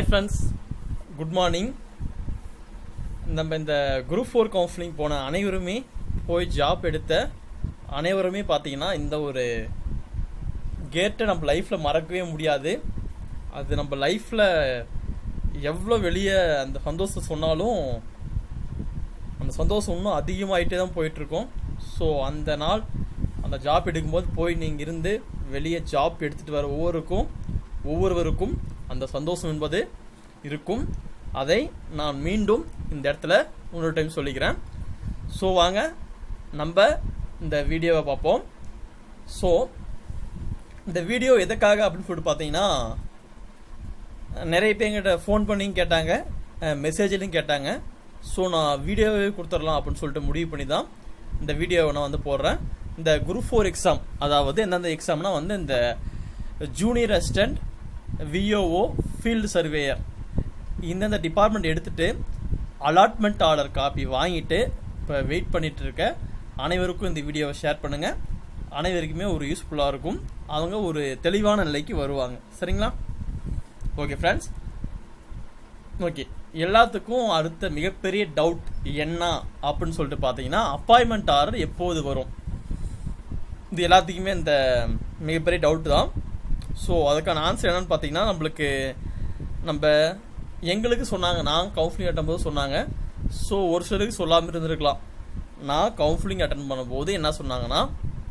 friends good morning நம்ம இந்த group four counselling போன அனைவருமே போய் ஜாப் எடுத்த அனைவருமே பார்த்தீங்கன்னா இந்த ஒரு கேட்டை நம்ம லைஃப்பில் மறக்கவே முடியாது அது நம்ம லைஃப்பில் எவ்வளோ வெளியே அந்த சந்தோஷம் சொன்னாலும் அந்த சந்தோஷம் இன்னும் அதிகமாகிட்டே தான் போயிட்டுருக்கோம் ஸோ அந்த நாள் அந்த ஜாப் எடுக்கும்போது போய் நீங்கள் இருந்து வெளியே ஜாப் எடுத்துகிட்டு வர ஒவ்வொருக்கும் ஒவ்வொருவருக்கும் அந்த சந்தோஷம் என்பது இருக்கும் அதை நான் மீண்டும் இந்த இடத்துல இன்னொரு டைம் சொல்லிக்கிறேன் ஸோ வாங்க நம்ம இந்த வீடியோவை பார்ப்போம் ஸோ இந்த வீடியோ எதுக்காக அப்படின்னு சொல்லிட்டு பார்த்தீங்கன்னா நிறைய பேர் எங்கிட்ட ஃபோன் பண்ணியும் கேட்டாங்க மெசேஜ்லையும் கேட்டாங்க ஸோ நான் வீடியோவே கொடுத்துடலாம் அப்படின்னு சொல்லிட்டு முடிவு பண்ணி தான் இந்த வீடியோவை நான் வந்து போடுறேன் இந்த குரூப் ஃபோர் எக்ஸாம் அதாவது எந்தெந்த எக்ஸாம்னா வந்து இந்த junior assistant VAO field surveyor இந்தந்த டிபார்ட்மெண்ட் எடுத்துட்டு அலாட்மெண்ட் ஆர்டர் காப்பி வாங்கிட்டு இப்போ வெயிட் பண்ணிட்டு இருக்க அனைவருக்கும் இந்த வீடியோவை ஷேர் பண்ணுங்கள் அனைவருக்குமே ஒரு யூஸ்ஃபுல்லாக இருக்கும் அவங்க ஒரு தெளிவான நிலைக்கு வருவாங்க சரிங்களா ஓகே ஃப்ரெண்ட்ஸ் ஓகே எல்லாத்துக்கும் அடுத்த மிகப்பெரிய டவுட் என்ன அப்படின்னு சொல்லிட்டு பார்த்தீங்கன்னா அப்பாயின்மெண்ட் ஆர்டர் எப்போது வரும் இது எல்லாத்துக்குமே இந்த மிகப்பெரிய டவுட் தான் ஸோ அதுக்கான ஆன்சர் என்னன்னு பார்த்தீங்கன்னா நம்மளுக்கு நம்ம எங்களுக்கு சொன்னாங்க நான் கவுன்சிலிங் அட்டன் போது சொன்னாங்க ஸோ ஒரு சிலருக்கு சொல்லாமல் இருந்திருக்கலாம் நான் கவுன்சிலிங் அட்டன் பண்ணும்போது என்ன சொன்னாங்கன்னா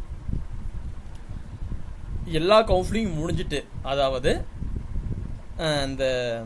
எல்லா கவுன்சிலிங் முடிஞ்சிட்டு அதாவது இந்த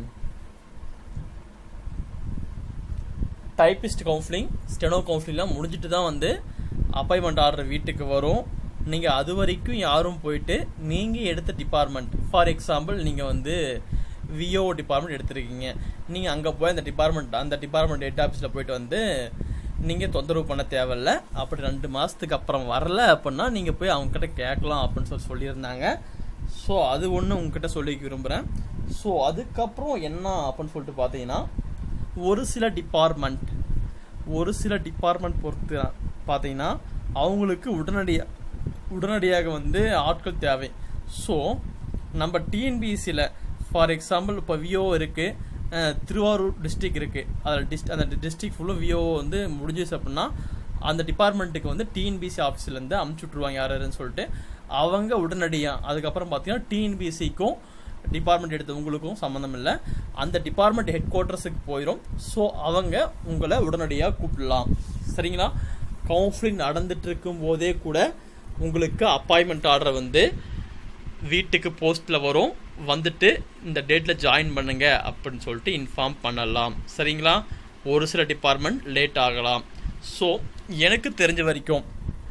டைப்பிஸ்ட் கவுன்சிலிங் ஸ்டெனோ கவுன்சிலிங்லாம் முடிஞ்சிட்டு தான் வந்து அப்பாயின்மெண்ட் ஆர்டர் வீட்டுக்கு வரும் நீங்கள் அது வரைக்கும் யாரும் போயிட்டு நீங்கள் எடுத்த டிபார்ட்மெண்ட் ஃபார் எக்ஸாம்பிள் நீங்கள் வந்து விஓ டிபார்ட்மெண்ட் எடுத்திருக்கீங்க நீங்கள் அங்கே போய் அந்த டிபார்ட்மெண்ட் அந்த டிபார்ட்மெண்ட் ஹெட் ஆஃபீஸில் போயிட்டு வந்து நீங்கள் தொந்தரவு பண்ண தேவையில்ல அப்படி ரெண்டு மாதத்துக்கு அப்புறம் வரல அப்படின்னா நீங்கள் போய் அவங்கக்கிட்ட கேட்கலாம் அப்படின்னு சொல்லி சொல்லியிருந்தாங்க ஸோ அது ஒன்று உங்ககிட்ட சொல்லிக்க விரும்புகிறேன் ஸோ அதுக்கப்புறம் என்ன அப்படின்னு சொல்லிட்டு பார்த்தீங்கன்னா ஒரு சில டிபார்ட்மெண்ட் ஒரு சில டிபார்ட்மெண்ட் பொறுத்து பார்த்தீங்கன்னா அவங்களுக்கு உடனடியாக உடனடியாக வந்து ஆட்கள் தேவை ஸோ நம்ம டிஎன்பிஎஸ்சியில் ஃபார் எக்ஸாம்பிள் இப்போ விஓ இருக்குது திருவாரூர் டிஸ்ட்ரிக் இருக்குது அதில் டிஸ்ட் அந்த டிஸ்ட்ரிக் ஃபுல்லும் விஓ வந்து முடிஞ்சிச்சு அப்படின்னா அந்த டிபார்ட்மெண்ட்டுக்கு வந்து டிஎன்பிசி ஆஃபீஸ்லேருந்து அமுச்சு விட்ருவாங்க யார் யாருன்னு சொல்லிட்டு அவங்க உடனடியாக அதுக்கப்புறம் பார்த்தீங்கன்னா டிஎன்பிசிக்கும் டிபார்ட்மெண்ட் எடுத்தவங்களுக்கும் சம்மந்தம் இல்லை அந்த டிபார்ட்மெண்ட் ஹெட் குவார்ட்டர்ஸுக்கு போயிடும் ஸோ அவங்க உங்களை உடனடியாக கூப்பிடலாம் சரிங்களா கவுன்சிலிங் நடந்துட்டு இருக்கும் போதே கூட உங்களுக்கு அப்பாயின்மெண்ட் ஆர்டர் வந்து வீட்டுக்கு போஸ்ட்டில் வரும் வந்துட்டு இந்த டேட்டில் ஜாயின் பண்ணுங்க அப்படின்னு சொல்லிட்டு இன்ஃபார்ம் பண்ணலாம் சரிங்களா ஒரு சில டிபார்ட்மெண்ட் லேட் ஆகலாம் ஸோ எனக்கு தெரிஞ்ச வரைக்கும்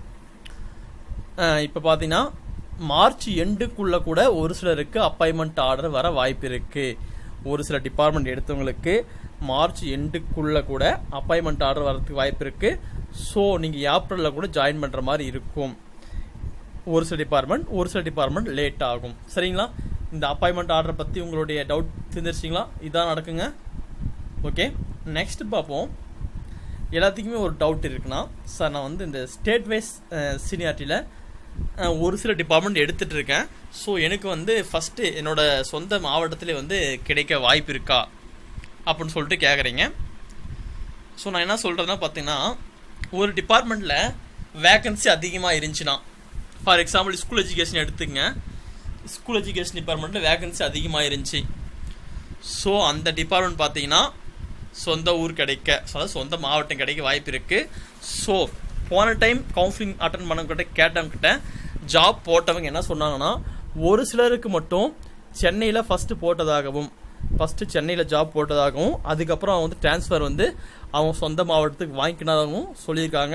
இப்போ பார்த்தீங்கன்னா மார்ச் எண்டுக்குள்ளே கூட ஒரு சிலருக்கு அப்பாயின்மெண்ட் ஆர்டர் வர வாய்ப்பு இருக்குது ஒரு சில டிபார்ட்மெண்ட் எடுத்தவங்களுக்கு மார்ச் எண்டுக்குள்ளே கூட அப்பாயின்மெண்ட் ஆர்டர் வரதுக்கு வாய்ப்பு இருக்குது ஸோ நீங்கள் ஏப்ரலில் கூட ஜாயின் பண்ணுற மாதிரி இருக்கும் ஒரு சில டிபார்ட்மெண்ட் ஒரு சில டிபார்ட்மெண்ட் லேட் ஆகும் சரிங்களா இந்த அப்பாயின்மெண்ட் ஆர்டரை பற்றி உங்களுடைய டவுட் தெரிஞ்சிருச்சிங்களா இதான் நடக்குங்க ஓகே நெக்ஸ்ட் பார்ப்போம் எல்லாத்துக்குமே ஒரு டவுட் இருக்குன்னா சார் நான் வந்து இந்த ஸ்டேட் வைஸ் சீனியாரிட்டியில் ஒரு சில டிபார்ட்மெண்ட் எடுத்துகிட்டு இருக்கேன் ஸோ எனக்கு வந்து ஃபஸ்ட்டு என்னோட சொந்த மாவட்டத்திலே வந்து கிடைக்க வாய்ப்பு இருக்கா அப்படின்னு சொல்லிட்டு கேட்குறீங்க ஸோ நான் என்ன சொல்கிறதுனா பார்த்தீங்கன்னா ஒரு டிபார்ட்மெண்ட்டில் வேக்கன்சி அதிகமாக இருந்துச்சுன்னா ஃபார் எக்ஸாம்பிள் ஸ்கூல் எஜுகேஷன் எடுத்துங்க ஸ்கூல் எஜுகேஷன் டிபார்ட்மெண்ட்டில் வேகன்சி அதிகமாக இருந்துச்சு ஸோ அந்த டிபார்ட்மெண்ட் பார்த்தீங்கன்னா சொந்த ஊர் கிடைக்க அதாவது சொந்த மாவட்டம் கிடைக்க வாய்ப்பு இருக்குது ஸோ போன டைம் கவுன்சிலிங் அட்டன் பண்ணவங்கிட்ட கேட்டவங்கிட்ட ஜாப் போட்டவங்க என்ன சொன்னாங்கன்னா ஒரு சிலருக்கு மட்டும் சென்னையில் ஃபஸ்ட்டு போட்டதாகவும் ஃபஸ்ட்டு சென்னையில் ஜாப் போட்டதாகவும் அதுக்கப்புறம் அவங்க வந்து டிரான்ஸ்ஃபர் வந்து அவங்க சொந்த மாவட்டத்துக்கு வாங்கிக்கினதாகவும் சொல்லியிருக்காங்க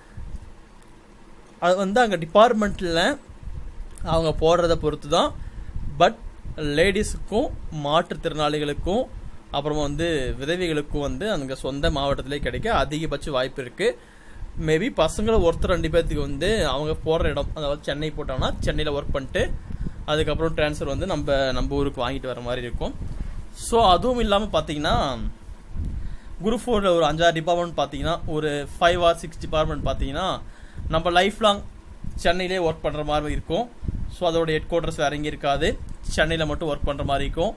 அது வந்து அங்கே டிபார்ட்மெண்ட்டில் அவங்க போடுறத பொறுத்து தான் பட் லேடிஸுக்கும் மாற்றுத்திறனாளிகளுக்கும் அப்புறமா வந்து விதவிகளுக்கும் வந்து அங்கே சொந்த மாவட்டத்திலே கிடைக்க அதிகபட்ச வாய்ப்பு இருக்குது மேபி பசங்களை ஒருத்தர் ரெண்டு பேர்த்துக்கு வந்து அவங்க போடுற இடம் அதாவது சென்னை போட்டாங்கன்னா சென்னையில் ஒர்க் பண்ணிட்டு அதுக்கப்புறம் ட்ரான்ஸ்ஃபர் வந்து நம்ம நம்ம ஊருக்கு வாங்கிட்டு வர மாதிரி இருக்கும் ஸோ அதுவும் இல்லாமல் பார்த்தீங்கன்னா குரூப் ஃபோரில் ஒரு அஞ்சாறு டிபார்ட்மெண்ட் பார்த்தீங்கன்னா ஒரு ஃபைவ் ஆர் சிக்ஸ் டிபார்ட்மெண்ட் பார்த்தீங்கன்னா நம்ம லைஃப் லாங் சென்னையிலே ஒர்க் பண்ணுற மாதிரி இருக்கும் ஸோ அதோட ஹெட் குவார்ட்டர்ஸ் வேற எங்கேயும் இருக்காது சென்னையில் மட்டும் ஒர்க் பண்ணுற மாதிரி இருக்கும்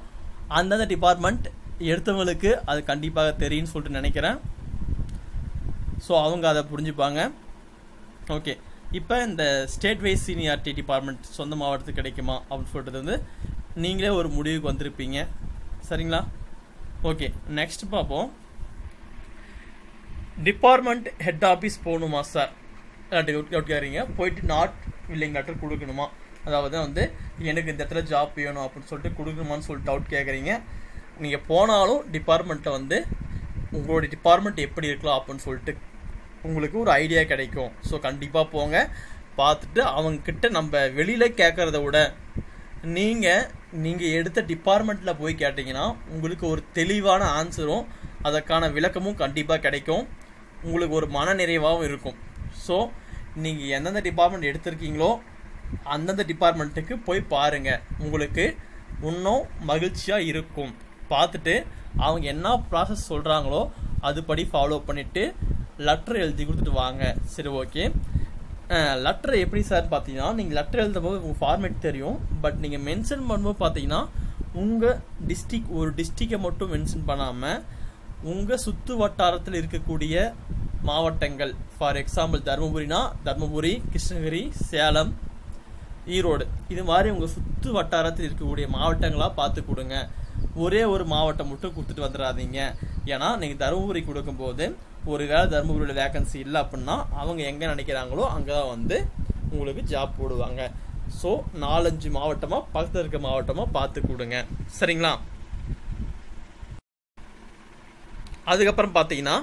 அந்தந்த டிபார்ட்மெண்ட் எடுத்தவங்களுக்கு அது கண்டிப்பாக தெரியும்னு சொல்லிட்டு நினைக்கிறேன் ஸோ அவங்க அதை புரிஞ்சுப்பாங்க ஓகே இப்போ இந்த ஸ்டேட் வைஸ் சீனியாரிட்டி டிபார்ட்மெண்ட் சொந்த மாவட்டத்துக்கு கிடைக்குமா அப்படின்னு சொல்லிட்டு வந்து நீங்களே ஒரு முடிவுக்கு வந்திருப்பீங்க சரிங்களா ஓகே நெக்ஸ்ட் பார்ப்போம் டிபார்ட்மெண்ட் ஹெட் ஆஃபீஸ் போகணுமா சார் கேட்குறீங்க போயிட்டு நாட் வில்லிங் லெட்டர் கொடுக்கணுமா அதாவது வந்து எனக்கு இந்த இடத்துல ஜாப் வேணும் அப்படின்னு சொல்லிட்டு கொடுக்கணுமான்னு சொல்லிட்டு டவுட் கேட்குறீங்க நீங்கள் போனாலும் டிபார்ட்மெண்ட்டை வந்து உங்களுடைய டிபார்ட்மெண்ட் எப்படி இருக்கலாம் அப்படின்னு சொல்லிட்டு உங்களுக்கு ஒரு ஐடியா கிடைக்கும் ஸோ கண்டிப்பாக போங்க பார்த்துட்டு அவங்கக்கிட்ட நம்ம வெளியில் கேட்குறத விட நீங்கள் நீங்கள் எடுத்த டிபார்ட்மெண்ட்டில் போய் கேட்டிங்கன்னா உங்களுக்கு ஒரு தெளிவான ஆன்சரும் அதற்கான விளக்கமும் கண்டிப்பாக கிடைக்கும் உங்களுக்கு ஒரு மன நிறைவாகவும் இருக்கும் ஸோ நீங்கள் எந்தெந்த டிபார்ட்மெண்ட் எடுத்திருக்கீங்களோ அந்தந்த டிபார்ட்மெண்ட்டுக்கு போய் பாருங்கள் உங்களுக்கு இன்னும் மகிழ்ச்சியாக இருக்கும் பார்த்துட்டு அவங்க என்ன ப்ராசஸ் சொல்கிறாங்களோ அதுபடி ஃபாலோ பண்ணிவிட்டு லெட்டர் எழுதி கொடுத்துட்டு வாங்க சரி ஓகே லெட்டர் எப்படி சார் பார்த்தீங்கன்னா நீங்கள் லெட்டர் எழுதும் போது உங்கள் ஃபார்மேட் தெரியும் பட் நீங்கள் மென்ஷன் பண்ணும்போது பார்த்தீங்கன்னா உங்கள் டிஸ்ட்ரிக் ஒரு டிஸ்ட்ரிக்டை மட்டும் மென்ஷன் பண்ணாமல் உங்கள் சுற்று வட்டாரத்தில் இருக்கக்கூடிய மாவட்டங்கள் ஃபார் எக்ஸாம்பிள் தருமபுரினா தருமபுரி கிருஷ்ணகிரி சேலம் ஈரோடு இது மாதிரி உங்கள் சுற்று வட்டாரத்தில் இருக்கக்கூடிய மாவட்டங்களாக பார்த்து கொடுங்க ஒரே ஒரு மாவட்டம் மட்டும் கொடுத்துட்டு வந்துடாதீங்க ஏன்னா நீங்கள் தருமபுரி கொடுக்கும்போது ஒரு வேளை தருமபுரியில் வேகன்சி இல்லை அப்படின்னா அவங்க எங்கே நினைக்கிறாங்களோ அங்கே தான் வந்து உங்களுக்கு ஜாப் போடுவாங்க ஸோ நாலஞ்சு மாவட்டமாக பக்கத்தில் இருக்க மாவட்டமாக பார்த்து கொடுங்க சரிங்களா அதுக்கப்புறம் பார்த்தீங்கன்னா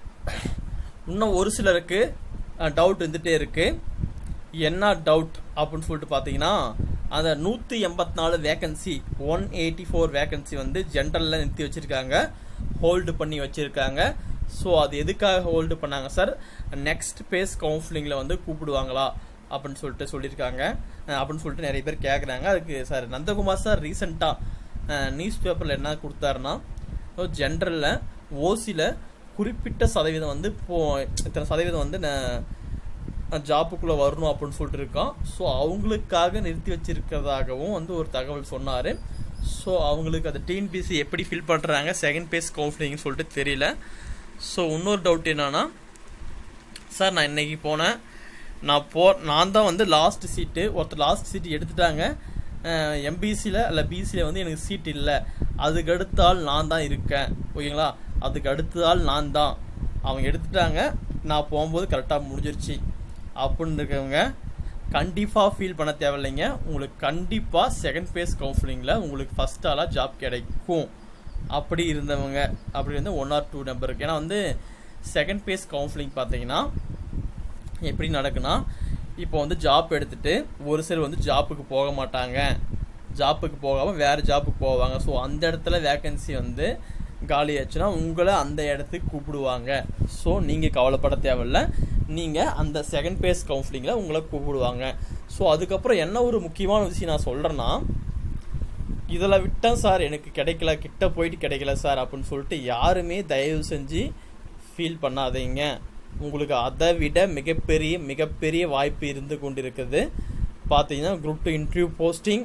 இன்னும் ஒரு சிலருக்கு டவுட் இருந்துகிட்டே இருக்குது என்ன டவுட் அப்படின்னு சொல்லிட்டு பார்த்தீங்கன்னா அந்த நூற்றி எண்பத்தி நாலு vacancy one eighty four vacancy வந்து ஜென்ரலில் நிறுத்தி வச்சுருக்காங்க ஹோல்டு பண்ணி வச்சுருக்காங்க ஸோ அது எதுக்காக ஹோல்டு பண்ணாங்க சார் நெக்ஸ்ட் பேஸ் கவுன்சிலிங்கில் வந்து கூப்பிடுவாங்களா அப்படின்னு சொல்லிட்டு சொல்லியிருக்காங்க அப்படின்னு சொல்லிட்டு நிறைய பேர் கேட்குறாங்க அதுக்கு சார் நந்தகுமார் சார் ரீசெண்டாக நியூஸ் பேப்பரில் என்ன கொடுத்தாருன்னா ஜென்ரலில் ஓசியில் குறிப்பிட்ட சதவீதம் வந்து இப்போ இத்தனை சதவீதம் வந்து ஜாப்புக்குள்ளே வரணும் அப்படின்னு சொல்லிட்டு இருக்கான் ஸோ அவங்களுக்காக நிறுத்தி வச்சிருக்கிறதாகவும் வந்து ஒரு தகவல் சொன்னார் ஸோ அவங்களுக்கு அந்த டிஎன்பிசி எப்படி ஃபில் பண்ணுறாங்க செகண்ட் பேஸ் கவுன்சிலிங்னு சொல்லிட்டு தெரியல ஸோ இன்னொரு டவுட் என்னன்னா சார் நான் இன்னைக்கு போனேன் நான் போ நான் தான் வந்து லாஸ்ட் சீட்டு ஒருத்தர் லாஸ்ட் சீட்டு எடுத்துட்டாங்க எம்பிசியில் இல்லை பிசியில் வந்து எனக்கு சீட் இல்லை அதுக்கு அடுத்த ஆள் நான் தான் இருக்கேன் ஓகேங்களா அதுக்கு அடுத்த ஆள் நான் தான் அவங்க எடுத்துட்டாங்க நான் போகும்போது கரெக்டாக முடிஞ்சிருச்சு அப்படின்னு இருக்கவங்க கண்டிப்பாக ஃபீல் பண்ண தேவையில்லைங்க உங்களுக்கு கண்டிப்பாக செகண்ட் பேஸ் கவுன்சிலிங்கில் உங்களுக்கு ஃபஸ்ட் ஆளாக ஜாப் கிடைக்கும் அப்படி இருந்தவங்க அப்படி வந்து ஒன் ஆர் டூ நம்பருக்கு ஏன்னா வந்து செகண்ட் பேஸ் கவுன்சிலிங் பார்த்தீங்கன்னா எப்படி நடக்குன்னா இப்போ வந்து ஜாப் எடுத்துட்டு ஒரு சிலர் வந்து ஜாப்புக்கு போக மாட்டாங்க ஜாப்புக்கு போகாமல் வேறு ஜாப்புக்கு போவாங்க ஸோ அந்த இடத்துல வேக்கன்சி வந்து காலி ஆச்சுன்னா உங்களை அந்த இடத்துக்கு கூப்பிடுவாங்க ஸோ நீங்கள் கவலைப்பட தேவையில்ல நீங்கள் அந்த செகண்ட் பேஸ் கவுன்சிலிங்கில் உங்களை கூப்பிடுவாங்க ஸோ அதுக்கப்புறம் என்ன ஒரு முக்கியமான விஷயம் நான் சொல்கிறேன்னா இதில் விட்டேன் சார் எனக்கு கிடைக்கல கிட்ட போயிட்டு கிடைக்கல சார் அப்படின்னு சொல்லிட்டு யாருமே தயவு செஞ்சு ஃபீல் பண்ணாதீங்க உங்களுக்கு அதை விட மிகப்பெரிய மிகப்பெரிய வாய்ப்பு இருந்து கொண்டு இருக்குது பார்த்தீங்கன்னா குரூப் டூ இன்டர்வியூ போஸ்டிங்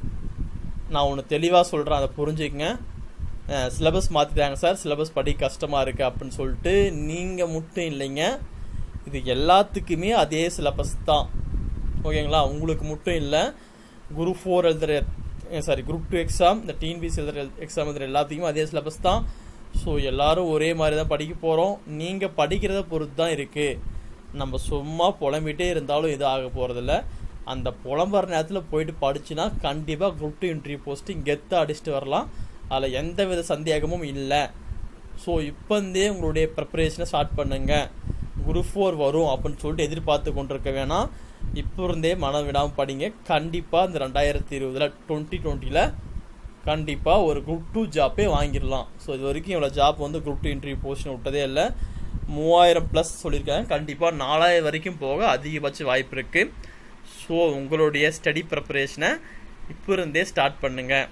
நான் ஒன்று தெளிவாக சொல்கிறேன் அதை புரிஞ்சுக்கங்க சிலபஸ் மாற்றிட்டாங்க சார் சிலபஸ் படி கஷ்டமாக இருக்குது அப்படின்னு சொல்லிட்டு நீங்கள் மட்டும் இல்லைங்க இது எல்லாத்துக்குமே அதே சிலபஸ் தான் ஓகேங்களா உங்களுக்கு மட்டும் இல்லை குரூப் ஃபோர் எழுதுகிற சாரி குரூப் டூ எக்ஸாம் இந்த டிஎன்பிசி எழுதுகிற எக்ஸாம் எழுதுகிற எல்லாத்துக்குமே அதே சிலபஸ் தான் ஸோ எல்லாரும் ஒரே மாதிரி தான் படிக்க போகிறோம் நீங்கள் படிக்கிறத பொறுத்து தான் இருக்குது நம்ம சும்மா புலம்பிகிட்டே இருந்தாலும் இது ஆக போகிறதில்ல அந்த புலம்புற நேரத்தில் போயிட்டு படிச்சுன்னா கண்டிப்பாக குரூப் டூ இன்டர்வியூ போஸ்டிங் கெத்தாக அடிச்சுட்டு வரலாம் அதில் எந்த வித சந்தேகமும் இல்லை ஸோ இப்போந்தே உங்களுடைய ப்ரிப்பரேஷனை ஸ்டார்ட் பண்ணுங்கள் குரூப் ஃபோர் வரும் அப்படின்னு சொல்லிட்டு எதிர்பார்த்து கொண்டிருக்க வேணாம் இப்போ இருந்தே மனம் விடாமல் படிங்க கண்டிப்பாக இந்த ரெண்டாயிரத்தி இருபதில் டுவெண்ட்டி டுவெண்ட்டியில் கண்டிப்பாக ஒரு குரூப் டூ ஜாப்பே வாங்கிடலாம் ஸோ இது வரைக்கும் இவ்வளோ ஜாப் வந்து குரூப் டூ இன்டர்வியூ போஸ்டிங் விட்டதே இல்லை மூவாயிரம் ப்ளஸ் சொல்லியிருக்காங்க கண்டிப்பாக நாலாயிரம் வரைக்கும் போக அதிகபட்ச வாய்ப்பு இருக்குது ஸோ உங்களுடைய ஸ்டடி ப்ரிப்பரேஷனை இப்போ இருந்தே ஸ்டார்ட் பண்ணுங்கள்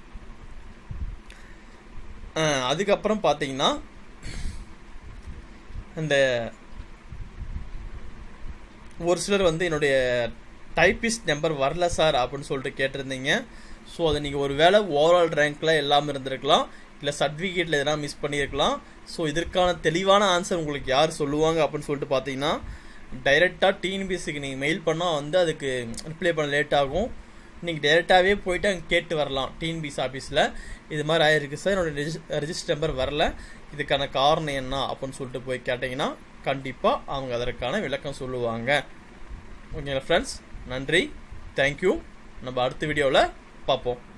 அதுக்கப்புறம் பார்த்தீங்கன்னா இந்த ஒரு சிலர் வந்து என்னுடைய டைப்பிஸ்ட் நம்பர் வரல சார் அப்படின்னு சொல்லிட்டு கேட்டிருந்தீங்க ஸோ அதை நீங்கள் ஒரு வேளை ஓவரால் ரேங்க்கில் எல்லாம் இருந்திருக்கலாம் இல்லை சர்டிஃபிகேட்டில் எதனா மிஸ் பண்ணியிருக்கலாம் ஸோ இதற்கான தெளிவான ஆன்சர் உங்களுக்கு யார் சொல்லுவாங்க அப்படின்னு சொல்லிட்டு பார்த்தீங்கன்னா டைரெக்டாக டிஎன்பிஎஸ்சிக்கு நீங்கள் மெயில் பண்ணால் வந்து அதுக்கு ரிப்ளை பண்ண லேட் ஆகும் நீங்கள் டைரெக்டாகவே போயிட்டு அங்கே கேட்டு வரலாம் டிஎன்பிஎஸ் ஆஃபீஸில் இது மாதிரி ஆயிருக்கு சார் என்னோட ரெஜிஸ்டர் நம்பர் வரல இதுக்கான காரணம் என்ன அப்படின்னு சொல்லிட்டு போய் கேட்டிங்கன்னா கண்டிப்பாக அவங்க அதற்கான விளக்கம் சொல்லுவாங்க ஓகேங்களா ஃப்ரெண்ட்ஸ் நன்றி தேங்க்யூ நம்ம அடுத்த வீடியோவில் பார்ப்போம்